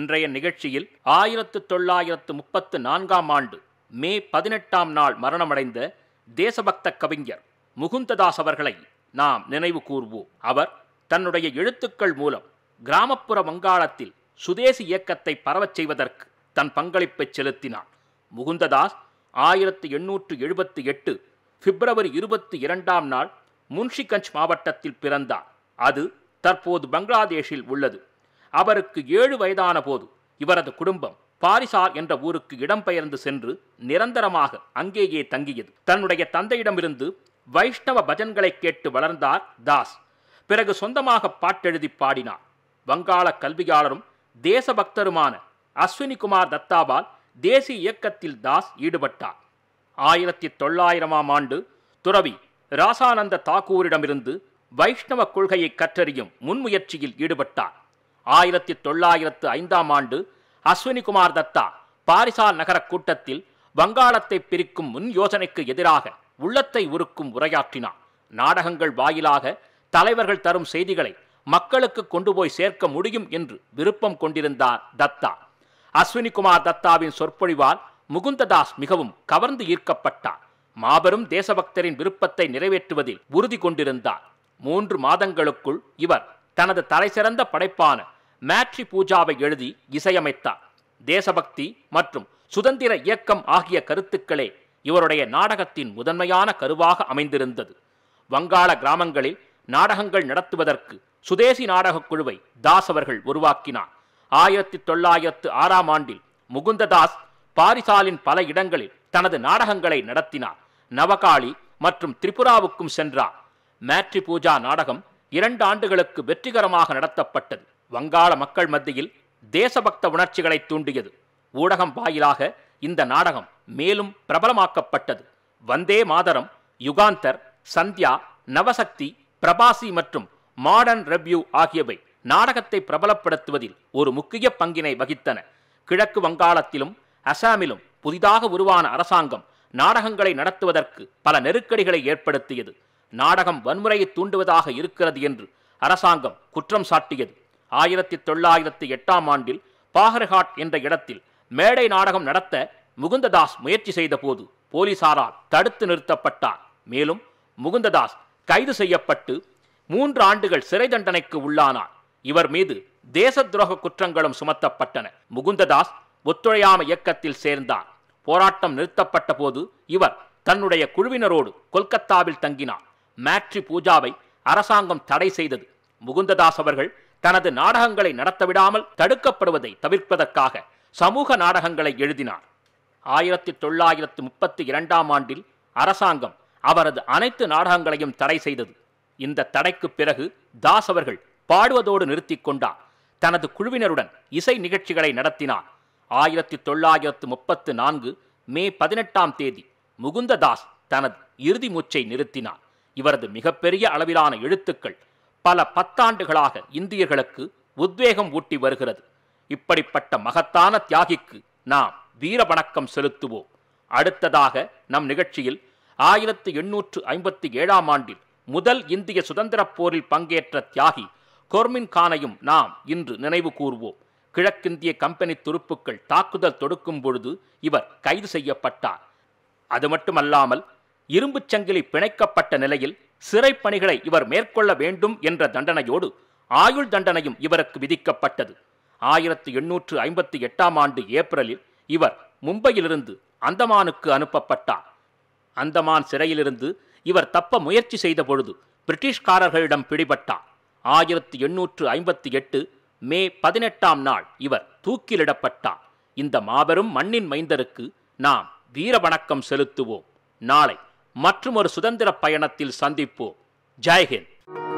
இன்றைய நிகழ்ச்சியில் ஆயிரத்து தொள்ளாயிரத்து முப்பத்து நான்காம் ஆண்டு மே பதினெட்டாம் நாள் மரணமடைந்த தேசபக்த கவிஞர் முகுந்ததாஸ் அவர்களை நாம் நினைவு கூர்வோம் அவர் தன்னுடைய எழுத்துக்கள் மூலம் கிராமப்புற வங்காளத்தில் சுதேசி இயக்கத்தை பரவச் செய்வதற்கு தன் பங்களிப்பை செலுத்தினார் முகுந்ததாஸ் ஆயிரத்து எண்ணூற்று எழுபத்தி எட்டு பிப்ரவரி இருபத்தி இரண்டாம் நாள் முன்ஷிகஞ்ச் மாவட்டத்தில் பிறந்தார் அது தற்போது பங்களாதேஷில் உள்ளது அவருக்கு ஏழு வயதான போது இவரது குடும்பம் பாரிசார் என்ற ஊருக்கு இடம்பெயர்ந்து சென்று நிரந்தரமாக அங்கேயே தங்கியது தன்னுடைய தந்தையிடமிருந்து வைஷ்ணவ பஜன்களை கேட்டு வளர்ந்தார் தாஸ் பிறகு சொந்தமாக பாட்டெழுதி பாடினார் வங்காள கல்வியாளரும் தேசபக்தருமான அஸ்வினி குமார் தத்தாவால் தேசிய இயக்கத்தில் தாஸ் ஈடுபட்டார் ஆயிரத்தி தொள்ளாயிரமாம் ஆண்டு துறவி ராசானந்த தாக்கூரிடமிருந்து வைஷ்ணவ கொள்கையை கற்றறியும் முன்முயற்சியில் ஈடுபட்டார் ஆயிரத்தி தொள்ளாயிரத்து ஐந்தாம் ஆண்டு அஸ்வினி குமார் தத்தா பாரிசால் நகர கூட்டத்தில் வங்காளத்தை பிரிக்கும் முன் யோசனைக்கு எதிராக உள்ளத்தை உருக்கும் உரையாற்றினார் நாடகங்கள் வாயிலாக தலைவர்கள் தரும் செய்திகளை மக்களுக்கு கொண்டு போய் சேர்க்க முடியும் என்று விருப்பம் கொண்டிருந்தார் தத்தா அஸ்வினி குமார் தத்தாவின் சொற்பொழிவால் முகுந்ததாஸ் மிகவும் கவர்ந்து ஈர்க்கப்பட்டார் மாபெரும் தேசபக்தரின் விருப்பத்தை நிறைவேற்றுவதில் உறுதி கொண்டிருந்தார் மூன்று மாதங்களுக்குள் இவர் தனது தலைசிறந்த படைப்பான மேட்ரி பூஜாவை எழுதி இசையமைத்தார் தேசபக்தி மற்றும் சுதந்திர இயக்கம் ஆகிய கருத்துக்களே இவருடைய நாடகத்தின் முதன்மையான கருவாக அமைந்திருந்தது வங்காள கிராமங்களில் நாடகங்கள் நடத்துவதற்கு சுதேசி நாடகக் குழுவை தாஸ் அவர்கள் உருவாக்கினார் ஆயிரத்தி தொள்ளாயிரத்து ஆறாம் ஆண்டில் முகுந்ததாஸ் பாரிசாலின் பல இடங்களில் தனது நாடகங்களை நடத்தினார் நவகாளி மற்றும் திரிபுராவுக்கும் சென்றார் மேட்ரி பூஜா நாடகம் இரண்டு ஆண்டுகளுக்கு வெற்றிகரமாக நடத்தப்பட்டது வங்காள மக்கள் மத்தியில் தேசபக்த உணர்ச்சிகளை தூண்டியது ஊடகம் வாயிலாக இந்த நாடகம் மேலும் பிரபலமாக்கப்பட்டது வந்தே மாதரம் யுகாந்தர் சந்தியா நவசக்தி பிரபாசி மற்றும் மாடர்ன் ரெவ்யூ ஆகியவை நாடகத்தை பிரபலப்படுத்துவதில் ஒரு முக்கிய பங்கினை வகித்தன கிழக்கு வங்காளத்திலும் அசாமிலும் புதிதாக உருவான அரசாங்கம் நாடகங்களை நடத்துவதற்கு பல நெருக்கடிகளை ஏற்படுத்தியது நாடகம் வன்முறையை தூண்டுவதாக இருக்கிறது என்று அரசாங்கம் குற்றம் சாட்டியது ஆயிரத்தி தொள்ளாயிரத்தி எட்டாம் ஆண்டில் பாகர்ஹாட் என்ற இடத்தில் மேடை நாடகம் நடத்த முகுந்ததாஸ் முயற்சி செய்தபோது போலீசாரால் தடுத்து நிறுத்தப்பட்டார் மேலும் முகுந்ததாஸ் கைது செய்யப்பட்டு மூன்று ஆண்டுகள் சிறை தண்டனைக்கு உள்ளானார் இவர் மீது தேச துரோக குற்றங்களும் சுமத்தப்பட்டன முகுந்ததாஸ் ஒத்துழையாம இயக்கத்தில் சேர்ந்தார் போராட்டம் நிறுத்தப்பட்ட போது இவர் தன்னுடைய குழுவினரோடு கொல்கத்தாவில் தங்கினார் மேட்ரி பூஜாவை அரசாங்கம் தடை செய்தது முகுந்ததாஸ் அவர்கள் தனது நாடகங்களை நடத்தவிடாமல் தடுக்கப்படுவதை தவிர்ப்பதற்காக சமூக நாடகங்களை எழுதினார் ஆயிரத்தி தொள்ளாயிரத்து முப்பத்தி இரண்டாம் ஆண்டில் அரசாங்கம் அவரது அனைத்து நாடகங்களையும் தடை செய்தது இந்த தடைக்கு பிறகு தாஸ் அவர்கள் பாடுவதோடு நிறுத்திக் கொண்டார் தனது குழுவினருடன் இசை நிகழ்ச்சிகளை நடத்தினார் ஆயிரத்தி தொள்ளாயிரத்து முப்பத்து நான்கு மே பதினெட்டாம் தேதி முகுந்ததாஸ் தனது இறுதி மூச்சை நிறுத்தினார் இவரது மிகப்பெரிய அளவிலான எழுத்துக்கள் பல பத்தாண்டுகளாக இந்தியர்களுக்கு உத்வேகம் ஊட்டி வருகிறது இப்படிப்பட்ட மகத்தான தியாகிக்கு நாம் வீர வணக்கம் செலுத்துவோம் அடுத்ததாக நம் நிகழ்ச்சியில் ஆயிரத்து எண்ணூற்று ஐம்பத்தி ஏழாம் ஆண்டில் முதல் இந்திய சுதந்திரப் போரில் பங்கேற்ற தியாகி கொர்மின் கானையும் நாம் இன்று நினைவு கூர்வோம் கிழக்கிந்திய கம்பெனி துருப்புக்கள் தாக்குதல் தொடுக்கும் பொழுது இவர் கைது செய்யப்பட்டார் அது மட்டுமல்லாமல் இரும்புச் சங்கிலி பிணைக்கப்பட்ட நிலையில் சிறைப் பணிகளை இவர் மேற்கொள்ள வேண்டும் என்ற தண்டனையோடு ஆயுள் தண்டனையும் இவருக்கு விதிக்கப்பட்டது ஆயிரத்து எண்ணூற்று ஐம்பத்தி எட்டாம் ஆண்டு ஏப்ரலில் இவர் மும்பையிலிருந்து அந்தமானுக்கு அனுப்பப்பட்டார் அந்தமான் சிறையிலிருந்து இவர் தப்ப முயற்சி செய்த பொழுது பிரிட்டிஷ்காரர்களிடம் பிடிபட்டார் ஆயிரத்தி எண்ணூற்று ஐம்பத்தி எட்டு மே பதினெட்டாம் நாள் இவர் தூக்கிலிடப்பட்டார் இந்த மாபெரும் மண்ணின் மைந்தருக்கு நாம் வீர வணக்கம் செலுத்துவோம் நாளை மற்றுமொரு சுதந்திர பயணத்தில் சந்திப்போம் ஜெய்ஹிந்த்